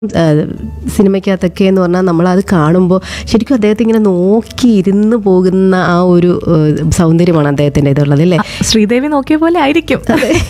ആ, സിനിമയ്ക്കകത്തൊക്കെ എന്ന് പറഞ്ഞാൽ നമ്മളത് കാണുമ്പോൾ ശരിക്കും അദ്ദേഹത്തെ ഇങ്ങനെ നോക്കി ഇരുന്ന് പോകുന്ന ആ ഒരു ആ, സൗന്ദര്യമാണ് അദ്ദേഹത്തിൻ്റെ ഇതുള്ളത് അല്ലേ ശ്രീദേവി നോക്കിയ പോലെ ആയിരിക്കും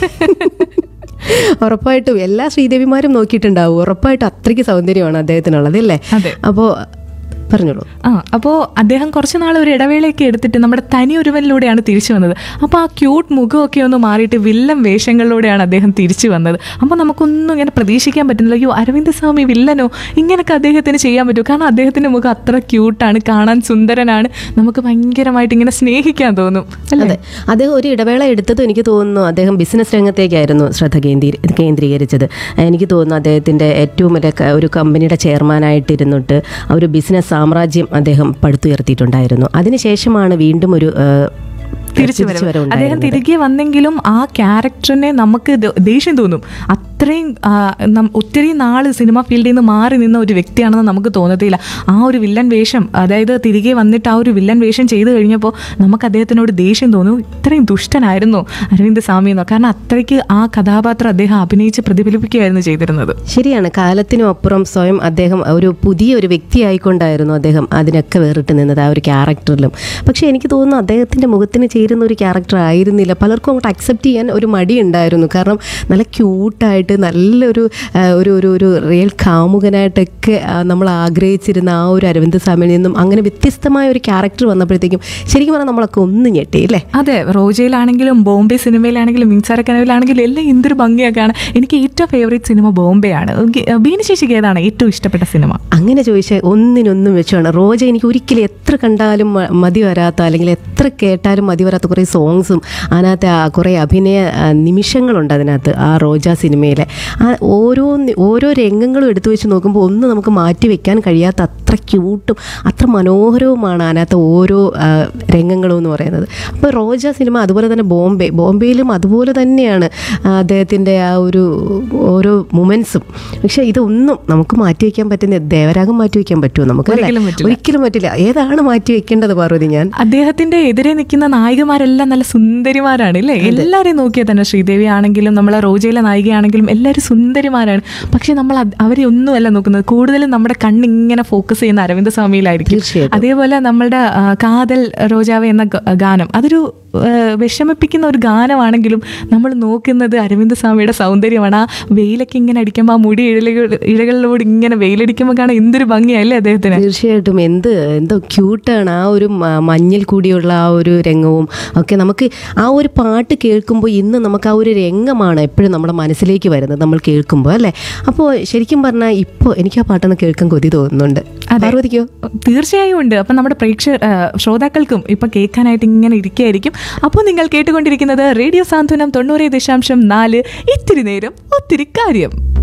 ഉറപ്പായിട്ടും എല്ലാ ശ്രീദേവിമാരും നോക്കിയിട്ടുണ്ടാവും ഉറപ്പായിട്ടും അത്രയ്ക്ക് സൗന്ദര്യമാണ് അദ്ദേഹത്തിനുള്ളത് അല്ലേ അതെ. അപ്പോൾ പറഞ്ഞോളൂ ആ അപ്പോൾ അദ്ദേഹം കുറച്ച് നാൾ ഒരു ഇടവേളയൊക്കെ എടുത്തിട്ട് നമ്മുടെ തനി ഒരുവനിലൂടെയാണ് തിരിച്ചു വന്നത് അപ്പോൾ ആ ക്യൂട്ട് മുഖമൊക്കെ ഒന്ന് മാറിയിട്ട് വില്ലൻ വേഷങ്ങളിലൂടെയാണ് അദ്ദേഹം തിരിച്ചു വന്നത് അപ്പോൾ നമുക്കൊന്നും ഇങ്ങനെ പ്രതീക്ഷിക്കാൻ പറ്റുന്നില്ല അയ്യോ അരവിന്ദ് സ്വാമി വില്ലനോ ഇങ്ങനെയൊക്കെ അദ്ദേഹത്തിന് ചെയ്യാൻ പറ്റുമോ കാരണം അദ്ദേഹത്തിൻ്റെ മുഖം അത്ര ക്യൂട്ടാണ് കാണാൻ സുന്ദരനാണ് നമുക്ക് ഭയങ്കരമായിട്ട് ഇങ്ങനെ സ്നേഹിക്കാൻ തോന്നും അല്ലേ അതെ അദ്ദേഹം ഒരു ഇടവേള എടുത്തതും എനിക്ക് തോന്നുന്നു അദ്ദേഹം ബിസിനസ് രംഗത്തേക്കായിരുന്നു ശ്രദ്ധ കേന്ദ്രീ കേന്ദ്രീകരിച്ചത് എനിക്ക് തോന്നുന്നു അദ്ദേഹത്തിൻ്റെ ഏറ്റവും വലിയ ക- ഒരു കമ്പനിയുടെ ചെയർമാനായിട്ടിരുന്നിട്ട് ആ ഒരു ബിസിനസ് സാമ്രാജ്യം അദ്ദേഹം പടുത്തുയർത്തിയിട്ടുണ്ടായിരുന്നു അതിനുശേഷമാണ് വീണ്ടും ഒരു ആ, തിരിച്ചു വരവ് അദ്ദേഹം തിരിച്ചുവരവുണ്ടായിരുന്നത്. തിരികെ വന്നെങ്കിലും ആ ക്യാരക്ടറിനെ നമുക്ക് ദ- ദേഷ്യം തോന്നും അത്രയും ആ, നം- ഒത്തിരി നാൾ സിനിമ ഫീൽഡിൽ നിന്ന് മാറി നിന്ന ഒരു വ്യക്തിയാണെന്ന് നമുക്ക് തോന്നത്തില്ല ആ ഒരു വില്ലൻ വേഷം അതായത് തിരികെ വന്നിട്ട് ആ ഒരു വില്ലൻ വേഷം ചെയ്തു കഴിഞ്ഞപ്പോൾ നമുക്ക് അദ്ദേഹത്തിനോട് ദേഷ്യം തോന്നും ഇത്രയും ദുഷ്ടനായിരുന്നു അരവിന്ദ് സ്വാമി എന്നോ കാരണം അത്രയ്ക്ക് ആ കഥാപാത്രം അദ്ദേഹം അഭിനയിച്ച് പ്രതിഫലിപ്പിക്കുകയായിരുന്നു ചെയ്തിരുന്നത് ശരിയാണ് കാലത്തിനും അപ്പുറം സ്വയം അദ്ദേഹം ഒരു പുതിയ ഒരു വ്യക്തിയായിക്കൊണ്ടായിരുന്നു അദ്ദേഹം അതിനൊക്കെ വേറിട്ട് നിന്നത് ആ ഒരു ക്യാരക്ടറിലും പക്ഷേ എനിക്ക് തോന്നുന്നു അദ്ദേഹത്തിൻ്റെ മുഖത്തിന് ചേരുന്ന ഒരു ക്യാരക്ടർ ആയിരുന്നില്ല പലർക്കും അങ്ങോട്ട് അക്സെപ്റ്റ് ചെയ്യാൻ ഒരു മടി ഉണ്ടായിരുന്നു കാരണം നല്ല ക്യൂട്ടായിട്ട് നല്ലൊരു ആ, ഒരു ഒരു ഒരു റിയൽ കാമുകനായിട്ടൊക്കെ ആ, നമ്മൾ ആഗ്രഹിച്ചിരുന്ന ആ ഒരു അരവിന്ദ് സ്വാമിയിൽ നിന്നും അങ്ങനെ വ്യത്യസ്തമായ ഒരു ക്യാരക്ടർ വന്നപ്പോഴത്തേക്കും ശരിക്കും പറഞ്ഞാൽ നമ്മളൊക്കെ ഒന്ന് ഞെട്ടി അല്ലേ അതെ റോജയിലാണെങ്കിലും ബോംബെ സിനിമയിലാണെങ്കിലും മിൻസാര കനവിലാണെങ്കിലും എല്ലാം എന്തൊരു ഭംഗിയൊക്കെയാണ് എനിക്ക് ഏറ്റവും ഫേവറേറ്റ് സിനിമ ബോംബെ ആണ് ബീനശേഷിക്ക് ഏതാണ് ഏറ്റവും ഇഷ്ടപ്പെട്ട സിനിമ അങ്ങനെ ചോദിച്ചാൽ ഒന്നിനൊന്നും വെച്ചാണ് റോജ എനിക്ക് ഒരിക്കലും എത്ര കണ്ടാലും മ- മതി വരാത്ത അല്ലെങ്കിൽ എത്ര കേട്ടാലും മതി വരാത്ത കുറേ സോങ്സും അതിനകത്ത് ആ കുറേ അഭിനയ ആ, നിമിഷങ്ങളുണ്ട് അതിനകത്ത് ആ റോജ സിനിമയിലെ ആ ഓരോ നി- ഓരോ രംഗങ്ങളും എടുത്തു വെച്ച് നോക്കുമ്പോൾ ഒന്നും നമുക്ക് മാറ്റി വെക്കാൻ കഴിയാത്ത അത്ര ക്യൂട്ടും അത്ര മനോഹരവുമാണ് അതിനകത്ത് ഓരോ ആ, രംഗങ്ങളും എന്ന് പറയുന്നത് അപ്പോൾ റോജ സിനിമ അതുപോലെ തന്നെ ബോംബെ ബോംബെയിലും അതുപോലെ തന്നെയാണ് ആ, അദ്ദേഹത്തിൻ്റെ ആ ഒരു ഓരോ മൊമെൻസും പക്ഷേ ഇതൊന്നും നമുക്ക് മാറ്റി വയ്ക്കാൻ പറ്റുന്ന ദേവരാഗം മാറ്റി വയ്ക്കാൻ പറ്റുമോ നമുക്ക് അല്ലേ? ഒരിക്കലും പറ്റില്ല. ഒരിക്കലും പറ്റില്ല ഏതാണ് മാറ്റി വെക്കേണ്ടത് പാർവതി ഞാൻ അദ്ദേഹത്തിന്റെ എതിരെ നിൽക്കുന്ന നായികമാരെല്ലാം നല്ല സുന്ദരിമാരാണ് ഇല്ലേ എല്ലാവരെയും നോക്കിയാൽ തന്നെ ശ്രീദേവി ആണെങ്കിലും നമ്മളെ റോജയിലെ നായികയാണെങ്കിലും എല്ലാവരും സുന്ദരിമാരാണ് പക്ഷെ നമ്മൾ അത് അവരെ ഒന്നുമല്ല നോക്കുന്നത് കൂടുതലും നമ്മുടെ കണ്ണിങ്ങനെ ഫോക്കസ് ചെയ്യുന്ന അരവിന്ദ സ്വാമിയിലായിരിക്കും തീർച്ചയായിട്ടും. അതേപോലെ നമ്മളുടെ ആ, കാതൽ റോജാവ് എന്ന ഗ- ഗാനം അതൊരു ആ, വിഷമിപ്പിക്കുന്ന ഒരു ഗാനമാണെങ്കിലും നമ്മൾ നോക്കുന്നത് അരവിന്ദ സ്വാമിയുടെ സൗന്ദര്യമാണ് ആ വെയിലൊക്കെ ഇങ്ങനെ അടിക്കുമ്പോൾ ആ മുടി ഇഴലുകൾ ഇഴകളിലൂടെ ഇങ്ങനെ വെയിലടിക്കുമ്പോൾ കാണാൻ എന്തൊരു ഭംഗിയല്ലേ അദ്ദേഹത്തിന് തീർച്ചയായിട്ടും എന്ത് എന്തോ ക്യൂട്ടാണ് ആ ഒരു മ- മഞ്ഞിൽ കൂടിയുള്ള ആ ഒരു രംഗവും ഒക്കെ നമുക്ക് ആ ഒരു പാട്ട് കേൾക്കുമ്പോൾ ഇന്ന് നമുക്ക് ആ ഒരു രംഗമാണ് എപ്പോഴും നമ്മുടെ മനസ്സിലേക്ക് വരുന്നത് നമ്മൾ കേൾക്കുമ്പോൾ അല്ലേ അപ്പോൾ ശരിക്കും പറഞ്ഞാൽ ഇപ്പോൾ എനിക്ക് ആ പാട്ടൊന്ന് കേൾക്കാൻ കൊതി തോന്നുന്നുണ്ട് പാർവതിക്കോ തീർച്ചയായും ഉണ്ട് അപ്പം നമ്മുടെ പ്രേക്ഷക ആ, ശ്രോതാക്കൾക്കും ഇപ്പം കേൾക്കാനായിട്ട് ഇങ്ങനെ ഇരിക്കുകയായിരിക്കും അപ്പോൾ നിങ്ങൾ കേട്ടുകൊണ്ടിരിക്കുന്നത് റേഡിയോ സാന്ത്വനം തൊണ്ണൂറ് ദശാംശം നാല് ഇത്തിരി നേരം ഒത്തിരി കാര്യം